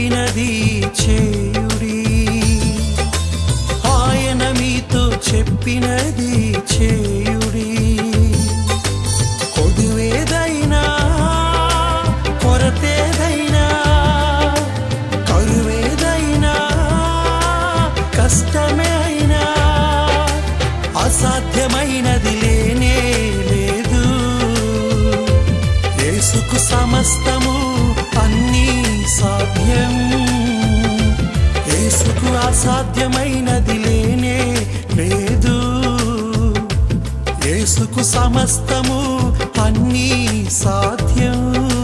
చెప్పినది చేయుడి ఆయన మీతో చెప్పినది చేయుడి కొదువేదైనా కొరతేదైనా కరువేదైనా కష్టమే అయినా అసాధ్యమైనది లేనే లేదు యేసుకు సమస్తము అన్నీ సాధ్యం యేసుకు అసాధ్యమైనది లేనే లేదు యేసుకు సమస్తము అన్నీ సాధ్యం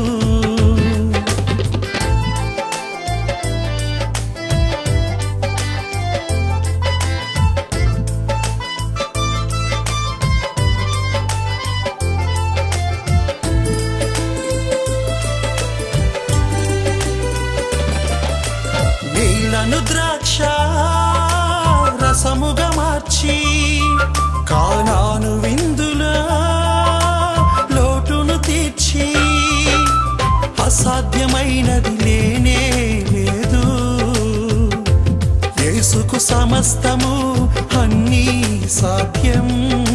నీళ్లను ద్రాక్ష రసముగా మార్చి కానాను విందులో లోటును తీర్చి అసాధ్యమైనది లేనే లేదు యేసుకు సమస్తము అన్నీ సాధ్యం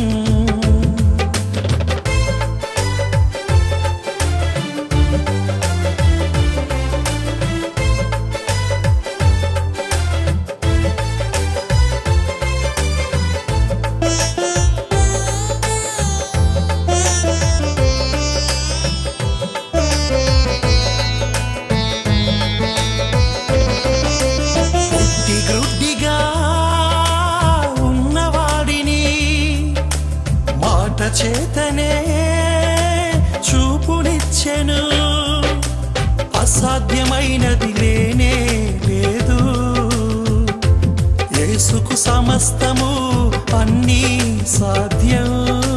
పుట్టి గ్రుడ్డిగా ఉన్నవాడిని మాట చేతనే చూపునిచ్చెను అసాధ్యమైనది లేనే లేదు యేసుకు సమస్తము అన్నీ సాధ్యం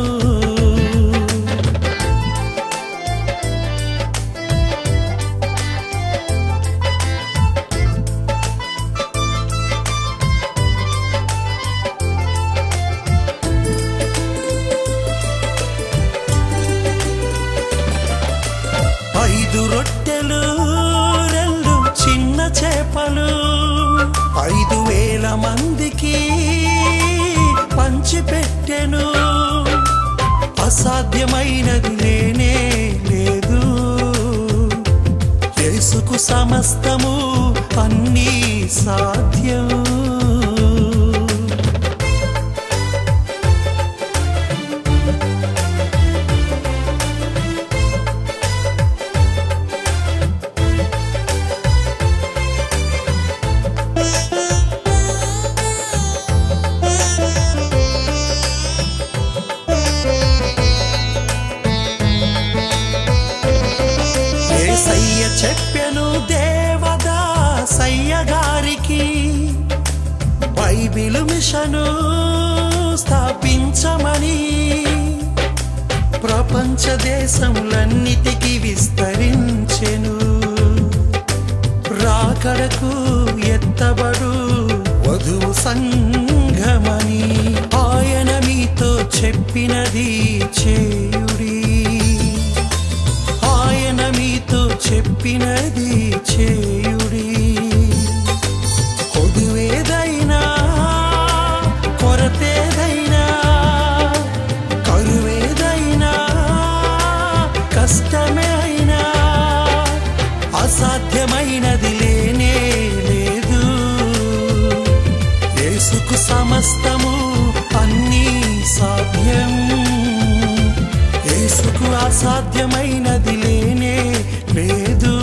ఐదు రొట్టెలు రెండు చిన్న చేపలు ఐదు వేల మందికి పంచిపెట్టెను అసాధ్యమైనది లేనే లేదు యేసుకు సమస్తము అన్నీ సాధ్యం ఏసయ్య చెప్పెను దేవదా సయ్య గారికి బైబిల్ మిషను స్థాపించమని ప్రపంచ దేశములన్నిటికీ విస్తరించెను రాకడకు ఎత్తబడు వధువు సంఘమని ఆయన మీతో చెప్పినది చేయుడి ఆయన మీతో చెప్పినది చేయుడి కొదువేదైనా కొరతేదైనా కరువేదైనా కష్టమే అయినా అసాధ్యమైనది లేనే లేదు యేసుకు సమస్తము అన్నీ సాధ్యం యేసుకు అసాధ్యమైనది లేనే లేదు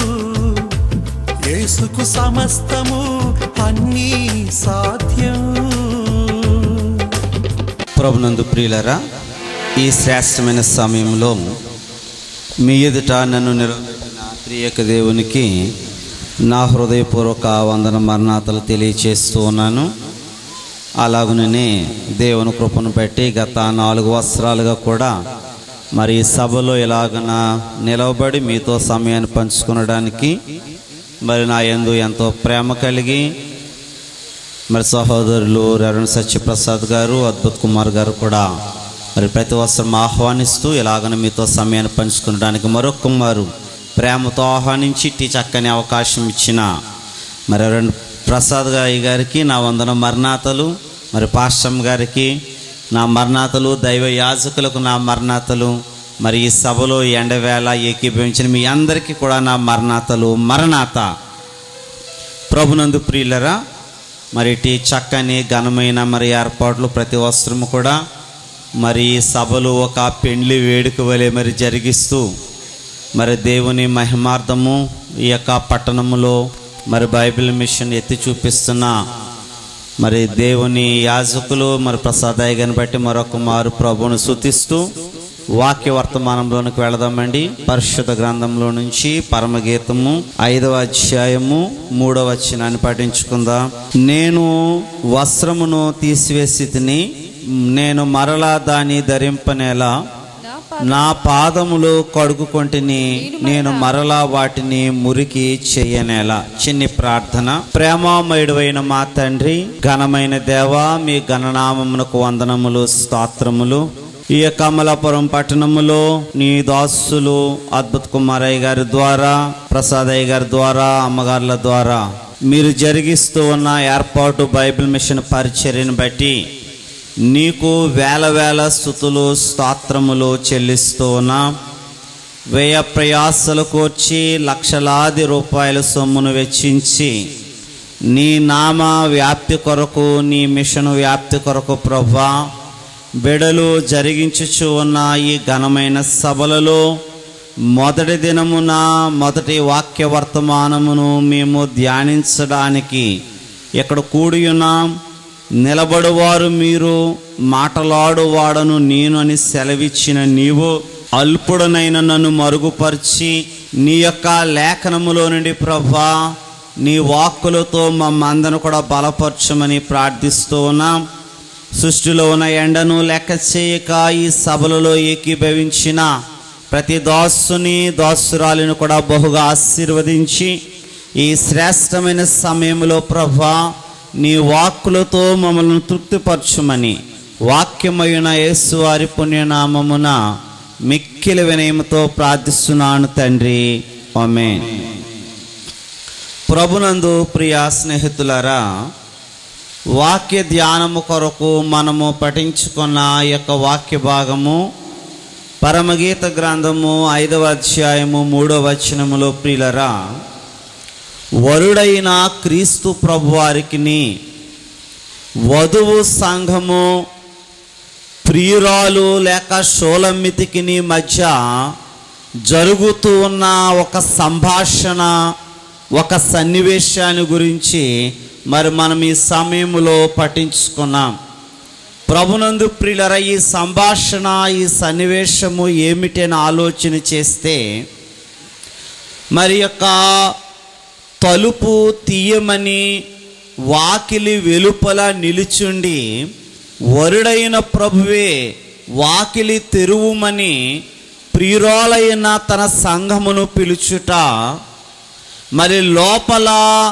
యేసుకు సమస్తము అన్నీ సాధ్యం ప్రభునందు ప్రియులరా ఈ శ్రేష్టమైన సమయంలో మీ ఎదుట నన్ను నిలబెట్టిన ప్రియక దేవునికి నా హృదయపూర్వక వందన మరణాతలు తెలియచేస్తూ ఉన్నాను అలాగుననే దేవుని కృపను బట్టి గత నాలుగు వస్త్రాలుగా కూడా మరి ఈ సభలో ఇలాగన నిలవబడి మీతో సమయాన్ని పంచుకునడానికి మరి నా యందు ఎంతో ప్రేమ కలిగి మరి సహోదరులు రెవరెండ్ సత్యప్రసాద్ గారు అద్భుత్ కుమార్ గారు కూడా మరి ప్రతి వస్త్రం ఆహ్వానిస్తూ ఇలాగన మీతో సమయాన్ని పంచుకునడానికి మరొక కుమారు ప్రేమతో ఆహ్వానించి ఇట్టి చక్కని అవకాశం ఇచ్చిన మరి రెండు ప్రసాద్ గారి గారికి నా వందన మరణాతలు మరి పాశ్రం గారికి నా మరణాతలు దైవ యాజకులకు నా మరణాతలు మరి ఈ సభలో ఈ ఎండవేళ ఏకీభవించిన మీ అందరికీ కూడా నా మరణాతలు మరణాత ప్రభునందు ప్రియులరా మరి ఇటు చక్కని ఘనమైన మరి ఏర్పాట్లు ప్రతి వస్త్రము కూడా మరి ఈ సభలు ఒక పెండ్లి వేడుక వలె మరి జరిగిస్తూ మరి దేవుని మహిమార్థము ఈ యొక్క పట్టణములో మరి బైబిల్ మిషన్ ఎత్తి చూపిస్తున్న మరి దేవుని యాజకులు మరి ప్రసాదాయి గారిని బట్టి మరొక మారు ప్రభువును శుతిస్తూ వాక్య వర్తమానంలోనికి వెళదామండి పరిశుద్ధ గ్రంథంలో నుంచి పరమగీతము ఐదవ అధ్యాయము మూడవ వచనాన్ని పఠించుకుందాం నేను వస్త్రమును తీసివేసి తిని నేను మరలా దాన్ని ధరింపనేలా నా నా పాదములు కడుగుకొంటిని నేను మరలా వాటిని మురికి చెయ్యనేలా చిన్ని ప్రార్థన ప్రేమామయుడైన మా తండ్రి ఘనమైన దేవా మీ గణనామమునకు వందనములు స్తోత్రములు ఈ యొక్క అమలాపురం పట్టణములో నీ దాసులు అద్భుత్ కుమారయ్య గారి ద్వారా ప్రసాదయ్య గారి ద్వారా అమ్మగారుల ద్వారా మీరు జరిగిస్తూ ఉన్న ఏర్పాటు బైబిల్ మిషన్ పరిచర్యను బట్టి నీకు వేల వేల స్థుతులు స్తోత్రములు చెల్లిస్తూ ఉన్నా వ్యయ ప్రయాసలకు వచ్చి లక్షలాది రూపాయల సొమ్మును వెచ్చించి నీ నామ వ్యాప్తి కొరకు నీ మిషన్ వ్యాప్తి కొరకు ప్రభా బిడలు జరిగించుచు ఉన్న ఈ ఘనమైన సభలలో మొదటి దినమున మొదటి వాక్య వర్తమానమును మేము ధ్యానించడానికి ఇక్కడ కూడి ఉన్నాం నిలబడువారు మీరు మాటలాడువాడను నేను అని సెలవిచ్చిన నీవు అల్పుడనైన నన్ను మరుగుపరిచి నీ యొక్క లేఖనములో నుండి ప్రభా నీ వాక్కులతో మమ్మందరం కూడా బలపరచమని ప్రార్థిస్తూ ఉన్నాం సృష్టిలో ఉన్న ఎండను లెక్క చేయక ఈ సభలలో ఏకీభవించిన ప్రతి దాసుని దాసురాలిని కూడా బహుగా ఆశీర్వదించి ఈ శ్రేష్టమైన సమయంలో ప్రభా నీ వాక్కులతో మమ్మల్ని తృప్తిపరచుమని వాక్యమైన యేసు వారి పుణ్యనామమున మిక్కిలి వినయముతో ప్రార్థిస్తున్నాను తండ్రి ఆమె ప్రభునందు ప్రియ స్నేహితులారా వాక్య ధ్యానము కొరకు మనము పఠించుకున్న ఈ యొక్క వాక్య భాగము పరమగీత గ్రంథము ఐదవ అధ్యాయము మూడవ వచనములో ప్రియులరా వరుడైన క్రీస్తు ప్రభువారికిని వధువు సంఘము ప్రియురాలు లేక షోలమ్మితికిని మధ్య జరుగుతూ ఉన్న ఒక సంభాషణ ఒక సన్నివేశాన్ని గురించి మరి మనం ఈ సమయంలో పఠించుకున్నాం ప్రభునందు ప్రియులర ఈ సంభాషణ ఈ సన్నివేశము ఏమిటి అని ఆలోచన చేస్తే మరి యొక్క తలుపు తీయమని వాకిలి వెలుపల నిలుచుండి వరుడైన ప్రభువే వాకిలి తెరువుమని ప్రియురాలైన తన సంఘమును పిలుచుట మరి లోపల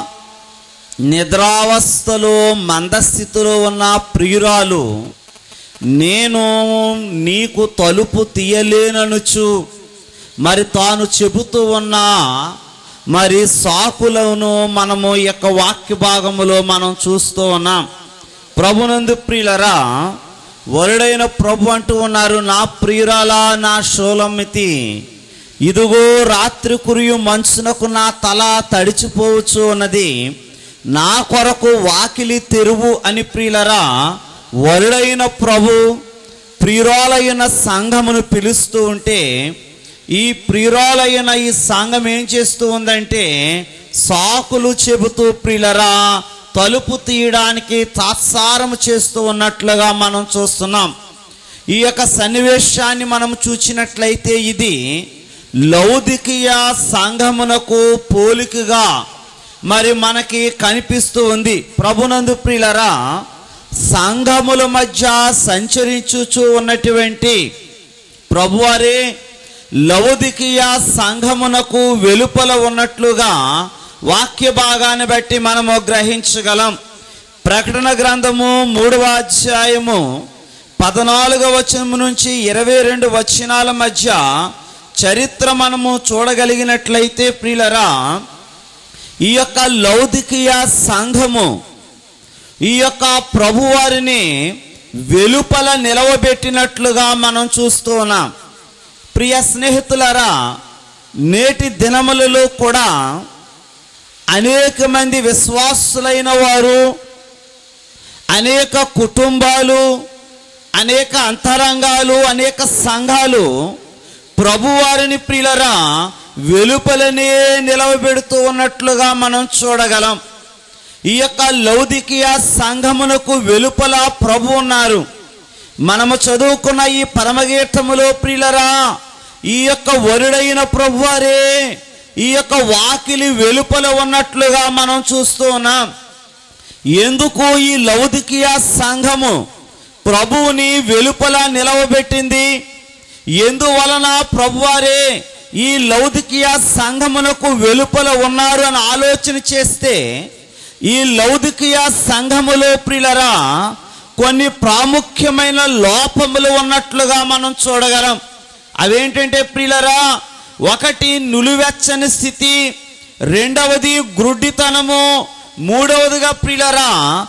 నిద్రావస్థలో మందస్థితిలో ఉన్న ప్రియురాలు నేను నీకు తలుపు తీయలేననుచు మరి తాను చెబుతూ ఉన్న మరి సాకులను మనము ఈ యొక్క వాక్య భాగములో మనం చూస్తూ ఉన్నాం ప్రభునందు ప్రియులరా వరుడైన ప్రభు అంటూ ఉన్నారు నా ప్రియురాలా నా షోలమ్మితి ఇదిగో రాత్రి కురియు మంచునకు నా తల తడిచిపోవచ్చు ఉన్నది నా కొరకు వాకిలి తెరువు అని ప్రియులరా వరుడైన ప్రభు ప్రియురాలైన సంఘమును పిలుస్తూ ఉంటే ఈ ప్రియురాలైన ఈ సంఘం ఏం చేస్తూ ఉందంటే సాకులు చెబుతూ ప్రియులరా తలుపు తీయడానికి తాత్సారం చేస్తూ ఉన్నట్లుగా మనం చూస్తున్నాం ఈ యొక్క సన్నివేశాన్ని మనం చూచినట్లయితే ఇది లౌదికీయ సంఘమునకు పోలికగా మరి మనకి కనిపిస్తూ ఉంది ప్రభునందు ప్రియులరా సంఘముల మధ్య సంచరించుచూ ఉన్నటువంటి ప్రభువారే లౌదికీయ సంఘమునకు వెలుపల ఉన్నట్లుగా వాక్య భాగాన్ని బట్టి మనము గ్రహించగలం ప్రకటన గ్రంథము మూడవ అధ్యాయము పద్నాలుగవ వచనము నుంచి ఇరవై రెండు వచనాల మధ్య చరిత్ర మనము చూడగలిగినట్లయితే ప్రియులరా ఈ యొక్క లౌదికీయ సంఘము ఈ యొక్క ప్రభువారిని వెలుపల నిలవబెట్టినట్లుగా మనం చూస్తూ ఉన్నాం ప్రియ స్నేహితులరా నేటి దినములలో కూడా అనేక మంది విశ్వాసులైన వారు అనేక కుటుంబాలు అనేక అంతరంగాలు అనేక సంఘాలు ప్రభువారిని ప్రియులరా వెలుపలనే నిలవబెడుతూ ఉన్నట్లుగా మనం చూడగలం ఈ యొక్క లౌదికీయ సంఘమునకు వెలుపల ప్రభు ఉన్నారు మనము చదువుకున్న ఈ పరమగీతములో ప్రియులరా ఈ యొక్క వరుడైన ప్రభువారే ఈ యొక్క వాకిలి వెలుపల ఉన్నట్లుగా మనం చూస్తూ ఉన్నాం ఎందుకు ఈ లౌదికీయ సంఘము ప్రభువుని వెలుపల నిలవబెట్టింది ఎందువలన ప్రభువారే ఈ లౌదికీయ సంఘమునకు వెలుపల ఉన్నారు అని ఆలోచన చేస్తే ఈ లౌదికీయ సంఘములో ప్రియులరా కొన్ని ప్రాముఖ్యమైన లోపములు ఉన్నట్లుగా మనం చూడగలం అవేంటంటే ప్రియులరా ఒకటి నులివెచ్చని స్థితి రెండవది గ్రుడ్డితనము మూడవదిగా ప్రియులరా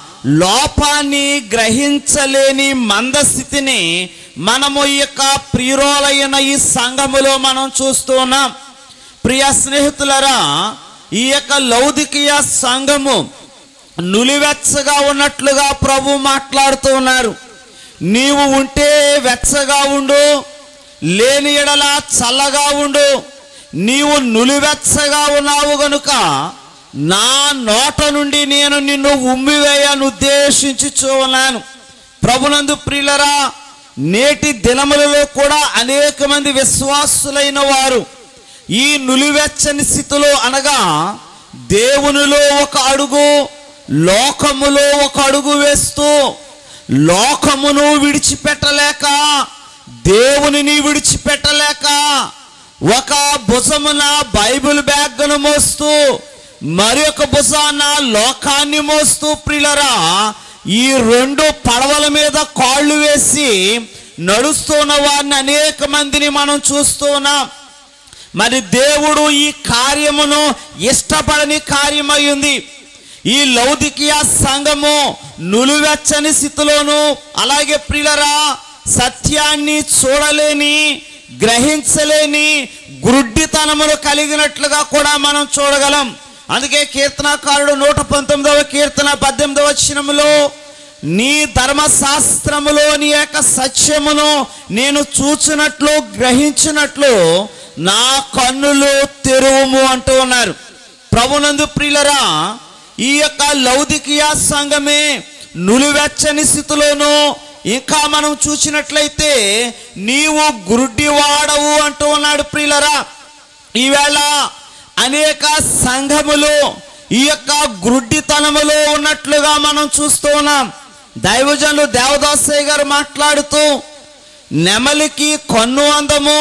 లోపాన్ని గ్రహించలేని మందస్థితిని మనము ఈ యొక్క ప్రియురాలైన ఈ సంఘములో మనం చూస్తూ ఉన్నాం ప్రియ స్నేహితులరా ఈ యొక్క లౌదికీయ సంఘము నులివెచ్చగా ఉన్నట్లుగా ప్రభు మాట్లాడుతూ ఉన్నారు నీవు ఉంటే వెచ్చగా ఉండు లేని ఎడల చల్లగా ఉండు నీవు నులివెచ్చగా ఉన్నావు గనుక నా నోట నుండి నేను నిన్ను ఉమ్మివేయను ఉద్దేశించుచూ ఉన్నాను ప్రభునందు ప్రియులరా నేటి దినములలో కూడా అనేక మంది విశ్వాసులైన వారు ఈ నులివెచ్చని స్థితిలో అనగా దేవునిలో ఒక అడుగు లోకములో ఒక అడుగు వేస్తూ లోకమును విడిచిపెట్టలేక దేవునిని విడిచిపెట్టలేక ఒక భుజమున బైబిల్ బ్యాగ్ను మోస్తూ మరి ఒక భుజాన లోకాన్ని మోస్తూ ప్రిలరా ఈ రెండు పడవల మీద కాళ్ళు వేసి నడుస్తున్న వారిని అనేక మందిని మనం చూస్తూ ఉన్నాం మరి దేవుడు ఈ కార్యమును ఇష్టపడని కార్యమయ్యింది ఈ లౌదికీయ సంఘము నులువెచ్చని స్థితిలోను అలాగే ప్రియులరా సత్యాన్ని చూడలేని గ్రహించలేని గ్రుడ్డితనమును కలిగినట్లుగా కూడా మనం చూడగలం అందుకే కీర్తనకారుడు నూట పంతొమ్మిదవ కీర్తన పద్దెనిమిదవ వచనములో నీ ధర్మశాస్త్రములో నీ యొక్క సత్యమును నేను చూచినట్లు గ్రహించినట్లు నా కన్నులు తెరువుము అంటూ ఉన్నారు ప్రభునందు ప్రియులరా ఈ యొక్క లౌదికీయ సంఘమే నులివెచ్చని స్థితిలోను ఇంకా మనం చూసినట్లయితే నీవు గురుడ్డివాడవు అంటూ ఉన్నాడు ప్రియులరా ఈవేళ అనేక సంఘములు ఈ యొక్క గ్రుడ్డితనములో ఉన్నట్లుగా మనం చూస్తూ ఉన్నాం దైవజనులు దేవదాసయ్య గారు మాట్లాడుతూ నెమలికి కన్ను అందము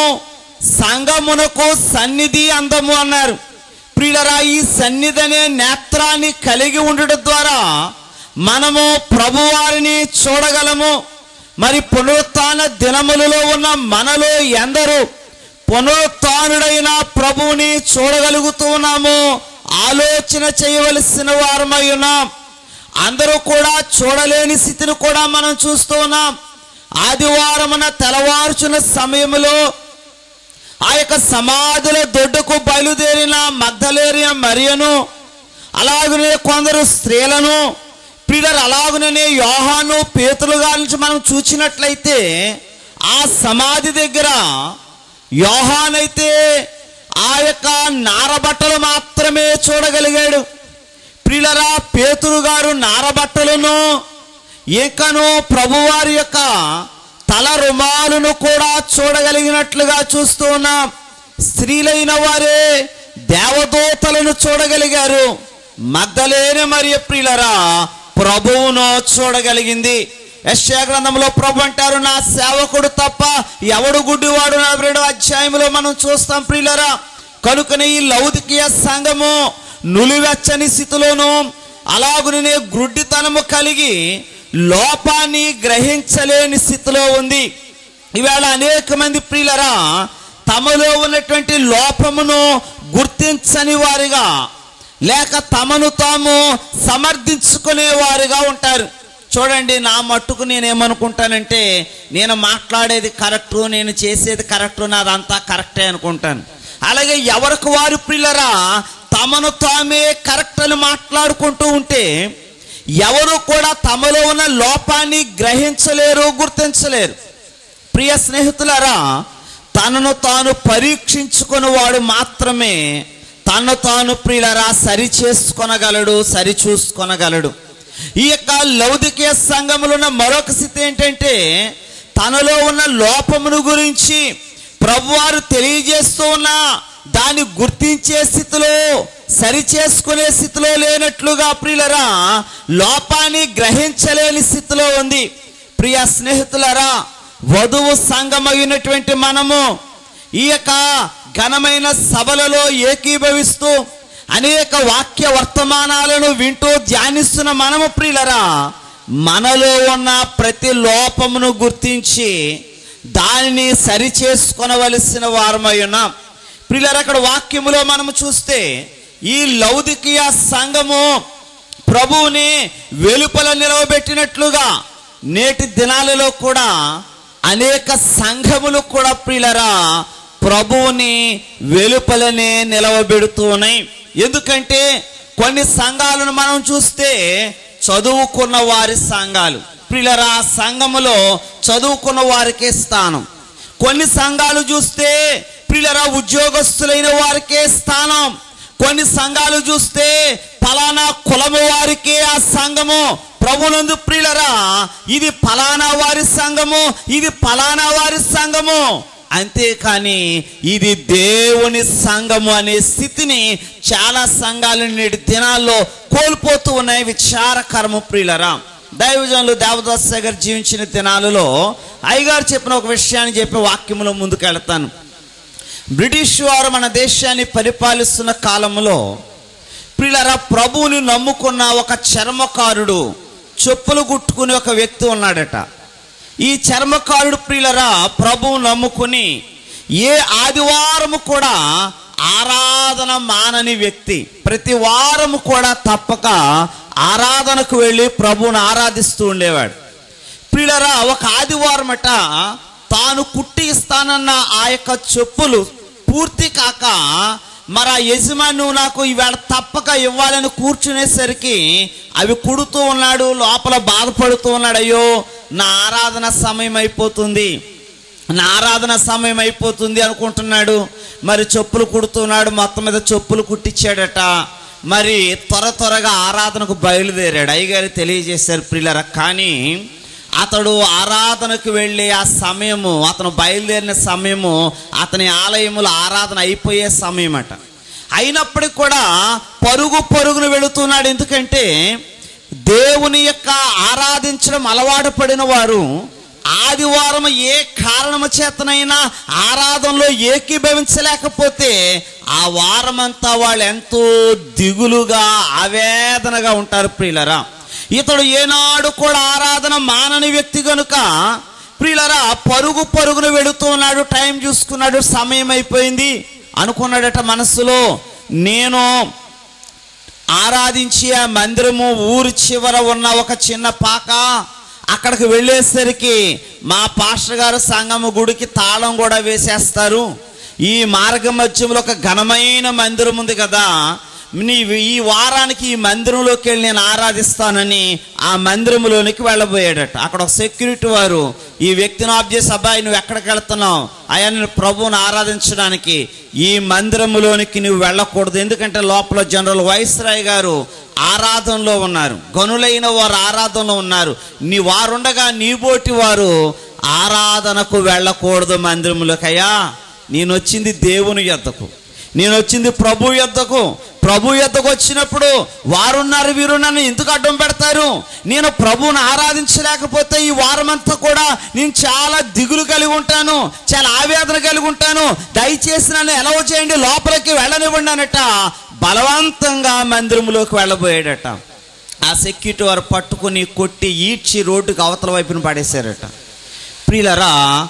సంఘమునకు సన్నిధి అందము అన్నారు ప్రియులరా ఈ సన్నిధి అనే నేత్రాన్ని కలిగి ఉండడం ద్వారా మనము ప్రభువారిని చూడగలము మరి పునరుత్న దినములలో ఉన్న మనలో ఎందరూ పునరుత్నుడైన ప్రభువుని చూడగలుగుతూ ఉన్నాము ఆలోచన చేయవలసిన వారమై ఉన్నాం అందరూ కూడా చూడలేని స్థితిని కూడా మనం చూస్తూ ఉన్నాం ఆదివారమున తెల్లవారుచున్న సమయంలో ఆ యొక్క సమాధుల దొడ్డుకు బయలుదేరిన మగ్ధలేరిన మరియను అలాగనే కొందరు స్త్రీలను ప్రియులరు అలాగుననే యోహాను పేతులు గారి నుంచి మనం చూసినట్లయితే ఆ సమాధి దగ్గర యోహానైతే ఆ యొక్క నారబట్టలు మాత్రమే చూడగలిగాడు ప్రియులరా పేతురు గారు నారబట్టలను ఇంకను ప్రభువారి యొక్క తల రుమాలును కూడా చూడగలిగినట్లుగా చూస్తూ ఉన్నాం స్త్రీలైన వారే దేవదూతలను చూడగలిగారు మగ్ధలేని మరియు ప్రియులరా ప్రభువును చూడగలిగింది యశ్యా గ్రంథంలో ప్రభు అంటారు నా సేవకుడు తప్ప ఎవడు గుడ్డివాడు నా రెండో అధ్యాయంలో మనం చూస్తాం ప్రియులరా కనుకనే ఈ లౌదికీయ సంఘము నులివెచ్చని స్థితిలోను అలాగునే గ్రుడ్డితనము కలిగి లోపాన్ని గ్రహించలేని స్థితిలో ఉంది ఈవేళ అనేక మంది ప్రియులరా తమలో ఉన్నటువంటి లోపమును గుర్తించని వారిగా లేక తమను తాము సమర్థించుకునే వారిగా ఉంటారు చూడండి నా మట్టుకు నేనేమనుకుంటానంటే నేను మాట్లాడేది కరెక్టు నేను చేసేది కరెక్టు నాదంతా కరెక్టే అనుకుంటాను అలాగే ఎవరికి వారు పిల్లరా తమను తామే కరెక్ట్ అని మాట్లాడుకుంటూ ఉంటే ఎవరు కూడా తమలో ఉన్న లోపాన్ని గ్రహించలేరు గుర్తించలేరు ప్రియ స్నేహితులారా తనను తాను పరీక్షించుకుని వాడు మాత్రమే తను తాను ప్రియులరా సరి చేసుకొనగలడు సరి చూసుకొనగలడు ఈ యొక్క లౌదికీయ సంఘములో ఉన్న మరొక స్థితి ఏంటంటే తనలో ఉన్న లోపమును గురించి ప్రభువారు తెలియజేస్తూ ఉన్న దాన్ని గుర్తించే స్థితిలో సరి చేసుకునే స్థితిలో లేనట్లుగా ప్రియులరా లోపాన్ని గ్రహించలేని స్థితిలో ఉంది ప్రియ స్నేహితులరా వధువు సంఘమైనటువంటి మనము ఈ యొక్క ఘనమైన సభలలో ఏకీభవిస్తూ అనేక వాక్య వర్తమానాలను వింటూ ధ్యానిస్తున్న మనము ప్రియులరా మనలో ఉన్న ప్రతి లోపమును గుర్తించి దానిని సరి చేసుకొనవలసిన వారమై ఉన్నాం ప్రియులరా అక్కడ వాక్యములో మనము చూస్తే ఈ లౌదికీయ సంఘము ప్రభువుని వెలుపల నిలవబెట్టినట్లుగా నేటి దినాలలో కూడా అనేక సంఘములు కూడా ప్రియులరా ప్రభువుని వెలుపలనే నిలవబెడుతూ ఉన్నాయి ఎందుకంటే కొన్ని సంఘాలను మనం చూస్తే చదువుకున్న వారి సంఘాలు ప్రియులరా ఆ సంఘములో చదువుకున్న వారికే స్థానం కొన్ని సంఘాలు చూస్తే ప్రియులరా ఉద్యోగస్తులైన వారికే స్థానం కొన్ని సంఘాలు చూస్తే ఫలానా కులము వారికే ఆ సంఘము ప్రభునందు ప్రియులరా ఇది ఫలానా వారి సంఘము ఇది ఫలానా వారి సంఘము అంతేకాని ఇది దేవుని సంఘము అనే స్థితిని చాలా సంఘాలు నేటి దినాల్లో కోల్పోతూ ఉన్నాయి విచారకరము ప్రియులరా దైవజనులు దేవదాస్ గారు జీవించిన దినాలలో అయ్యగారు చెప్పిన ఒక విషయాన్ని చెప్పి వాక్యములో ముందుకెళ్తాను బ్రిటిష్ వారు మన దేశాన్ని పరిపాలిస్తున్న కాలంలో ప్రియులరా ప్రభువుని నమ్ముకున్న ఒక చర్మకారుడు చెప్పులు గుట్టుకుని ఒక వ్యక్తి ఉన్నాడట ఈ చర్మకారుడు ప్రియులరా ప్రభువు నమ్ముకుని ఏ ఆదివారము కూడా ఆరాధన మానని వ్యక్తి ప్రతి వారము కూడా తప్పక ఆరాధనకు వెళ్ళి ప్రభువుని ఆరాధిస్తూ ఉండేవాడు ప్రియులరా ఒక ఆదివారమట తాను కుట్టి ఇస్తానన్న ఆ యొక్క చెప్పులు పూర్తి కాక మరి ఆ యజమాని నువ్వు నాకు ఈవేళ తప్పక ఇవ్వాలని కూర్చునేసరికి అవి కుడుతూ ఉన్నాడు లోపల బాధపడుతూ ఉన్నాడు అయ్యో నా ఆరాధన సమయం అయిపోతుంది నా ఆరాధన సమయం అయిపోతుంది అనుకుంటున్నాడు మరి చెప్పులు కుడుతున్నాడు మొత్తం మీద చెప్పులు కుట్టించాడట మరి త్వర త్వరగా ఆరాధనకు బయలుదేరాడు అయ్యగారు తెలియజేశారు ప్రియులర కానీ అతడు ఆరాధనకు వెళ్ళే ఆ సమయము అతను బయలుదేరిన సమయము అతని ఆలయములో ఆరాధన అయిపోయే సమయం అట అయినప్పటికి కూడా పరుగు పరుగును వెళుతున్నాడు ఎందుకంటే దేవుని యొక్క ఆరాధించడం అలవాటు పడిన వారు ఆదివారం ఏ కారణము చేతనైనా ఆరాధనలో ఏకీభవించలేకపోతే ఆ వారమంతా వాళ్ళు ఎంతో దిగులుగా ఆవేదనగా ఉంటారు ప్రియులరా ఇతడు ఏనాడు కూడా ఆరాధన మానని వ్యక్తి కనుక ప్రియులరా పరుగు పరుగును వెళుతూ ఉన్నాడు టైం చూసుకున్నాడు సమయం అయిపోయింది అనుకున్నాడట మనస్సులో నేను ఆరాధించి ఆ మందిరము ఊరు చివర ఉన్న ఒక చిన్న పాక అక్కడికి వెళ్ళేసరికి మా పాస్టర్ గారు సంగము గుడికి తాళం కూడా వేసేస్తారు ఈ మార్గ మధ్యంలో ఒక ఘనమైన మందిరం ఉంది కదా నీ ఈ వారానికి ఈ మందిరంలోకి వెళ్ళి నేను ఆరాధిస్తానని ఆ మందిరంలోనికి వెళ్ళబోయాడట అక్కడ ఒక సెక్యూరిటీ వారు ఈ వ్యక్తిని ఆఫ్ చేసి అబ్బాయి నువ్వు ఎక్కడికి వెళ్తున్నావు అయ్యా నేను ప్రభువుని ఆరాధించడానికి ఈ మందిరములోనికి నువ్వు వెళ్ళకూడదు ఎందుకంటే లోపల జనరల్ వైస్రాయ్ గారు ఆరాధనలో ఉన్నారు గనులైన వారు ఆరాధనలో ఉన్నారు నీ వారుండగా నీబోటి వారు ఆరాధనకు వెళ్ళకూడదు మందిరములోకి అయ్యా నేను వచ్చింది దేవుని యొద్దకు నేను వచ్చింది ప్రభు యొద్దకు ప్రభు యొద్దకు వచ్చినప్పుడు వారున్నారు వీరున్నారు ఎందుకు అడ్డం పెడతారు నేను ప్రభువుని ఆరాధించలేకపోతే ఈ వారమంతా కూడా నేను చాలా దిగులు కలిగి ఉంటాను చాలా ఆవేదన కలిగి ఉంటాను దయచేసి నన్ను ఎలవ చేయండి లోపలికి వెళ్ళనివ్వండి అనట బలవంతంగా మందిరంలోకి వెళ్ళబోయాడట ఆ సెక్యూరిటీ వారు పట్టుకుని కొట్టి ఈడ్చి రోడ్డుకి అవతల వైపున పడేశారట ప్రియులరా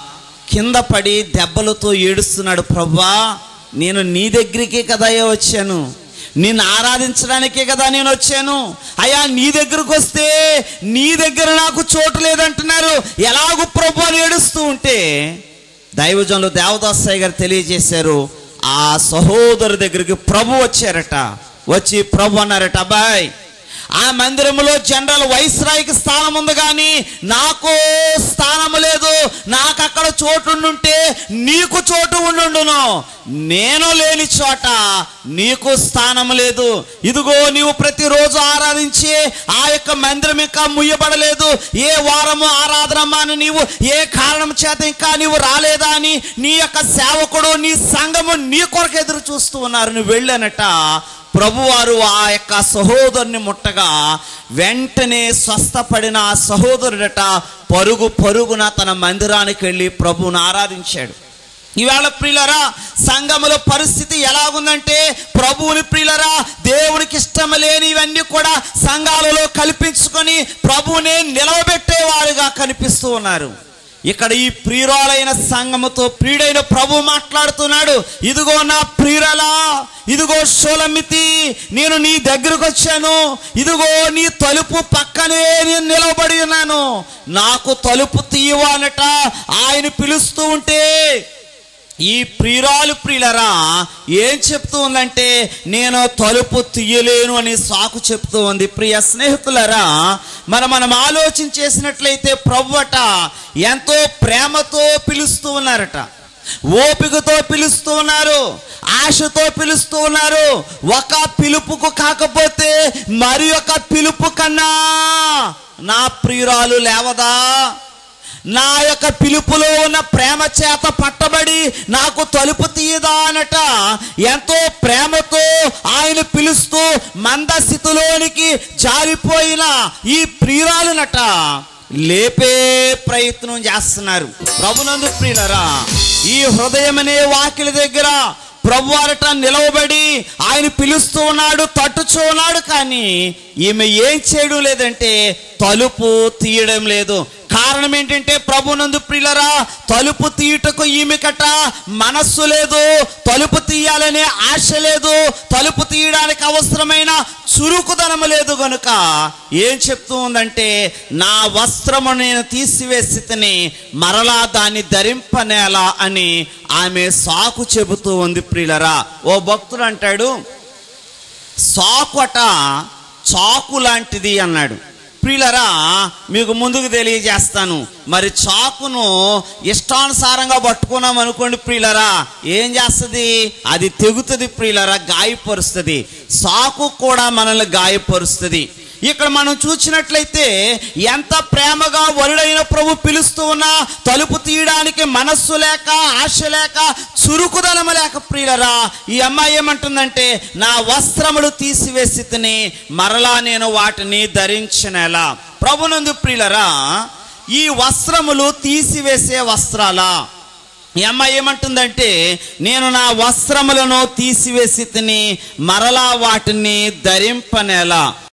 కింద పడి దెబ్బలతో ఏడుస్తున్నాడు ప్రభా నేను నీ దగ్గరికే కదా అయ్యా వచ్చాను నిన్ను ఆరాధించడానికే కదా నేను వచ్చాను అయ్యా నీ దగ్గరకు వస్తే నీ దగ్గర నాకు చోటు లేదంటున్నారు ఎలాగూ ప్రభు అని ఏడుస్తూ ఉంటే దైవజనులు దేవదాసయ్య గారు తెలియజేశారు ఆ సహోదరు దగ్గరికి ప్రభు వచ్చారట వచ్చి ప్రభు అన్నారట అబ్బాయ్ ఆ మందిరంలో జనరల్ వైస్రాయికి స్థానం ఉంది కానీ నాకు స్థానం లేదు నాకు అక్కడ చోటు ఉండుంటే నీకు చోటు ఉండును నేను లేని చోట నీకు స్థానం లేదు ఇదిగో నీవు ప్రతిరోజు ఆరాధించే ఆ యొక్క మందిరం ఇంకా ముయ్యబడలేదు ఏ వారము ఆరాధనమ్మా అని నీవు ఏ కారణం చేత ఇంకా నీవు రాలేదా అని నీ యొక్క సేవకుడు నీ సంఘము నీ కొరకు ఎదురు చూస్తూ ఉన్నారు నువ్వు వెళ్ళానట ప్రభువారు ఆ యొక్క సహోదరుని ముట్టగా వెంటనే స్వస్థపడిన ఆ సహోదరుడట పరుగు పరుగున తన మందిరానికి వెళ్ళి ప్రభువుని ఆరాధించాడు ఈవేళ ప్రియులరా సంఘముల పరిస్థితి ఎలాగుందంటే ప్రభువుని ప్రియులరా దేవునికి ఇష్టం లేని ఇవన్నీ కూడా సంఘాలలో కల్పించుకొని ప్రభువునే నిలవబెట్టేవారుగా కనిపిస్తూ ఉన్నారు ఇక్కడ ఈ ప్రియురాలైన సంఘముతో ప్రియుడైన ప్రభు మాట్లాడుతున్నాడు ఇదిగో నా ప్రియురలా ఇదిగో షోలమితి నేను నీ దగ్గరకు వచ్చాను ఇదిగో నీ తలుపు పక్కనే నేను నిలబడి ఉన్నాను నాకు తలుపు తీయవానట ఆయన పిలుస్తూ ఉంటే ఈ ప్రియురాలు ప్రియులరా ఏం చెప్తూ ఉందంటే నేను తలుపు తీయలేను అని సాకు చెప్తూ ఉంది ప్రియ స్నేహితులరా మరి మనం ఆలోచన చేసినట్లయితే ప్రభువట ఎంతో ప్రేమతో పిలుస్తూ ఉన్నారట ఓపికతో పిలుస్తూ ఉన్నారు ఆశతో పిలుస్తూ ఉన్నారు ఒక పిలుపుకు కాకపోతే మరి ఒక పిలుపు కన్నా నా ప్రియురాలు లేవదా నా యొక్క పిలుపులో ఉన్న ప్రేమ చేత పట్టబడి నాకు తలుపు తీయదా అనట ఎంతో ప్రేమతో ఆయన పిలుస్తూ మందస్థితిలోనికి జారిపోయిన ఈ ప్రియురాలునట లేపే ప్రయత్నం చేస్తున్నారు ప్రభునందు ప్రియులరా ఈ హృదయం అనే వాకిలి దగ్గర ప్రభు అరట నిలవబడి ఆయన పిలుస్తూ ఉన్నాడు తట్టుచూ ఉన్నాడు కానీ ఈమె ఏం చేయడం లేదంటే తలుపు తీయడం లేదు కారణం ఏంటంటే ప్రభునందు ప్రియులరా తలుపు తీయుటకు ఈమెకట మనస్సు లేదు తలుపు తీయాలనే ఆశ లేదు తలుపు తీయడానికి అవసరమైన చురుకుదనము లేదు గనుక ఏం చెప్తూ ఉందంటే నా వస్త్రము నేను తీసివేసి మరలా దాన్ని ధరింపనేలా అని ఆమె సాకు చెబుతూ ఉంది ప్రియులరా ఓ భక్తుడు అంటాడు సాకుట చాకు లాంటిది అన్నాడు ప్రియులరా మీకు ముందుకు తెలియజేస్తాను మరి చాకును ఇష్టానుసారంగా పట్టుకున్నాం అనుకోండి ప్రియులరా ఏం చేస్తుంది అది తెగుతుంది ప్రియులరా గాయపరుస్తుంది సాకు కూడా మనల్ని గాయపరుస్తుంది ఇక్కడ మనం చూసినట్లయితే ఎంత ప్రేమగా వరుడైన ప్రభు పిలుస్తూ ఉన్నా తలుపు తీయడానికి మనస్సు లేక ఆశ లేక చురుకుదనము లేక ప్రియులరా ఈ అమ్మాయి ఏమంటుందంటే నా వస్త్రములు తీసివేసి తిని మరలా నేను వాటిని ధరించినలా ప్రభునందు ప్రియులరా ఈ వస్త్రములు తీసివేసే వస్త్రాలా ఈ అమ్మాయి ఏమంటుందంటే నేను నా వస్త్రములను తీసివేసి తిని మరలా వాటిని ధరింపనేలా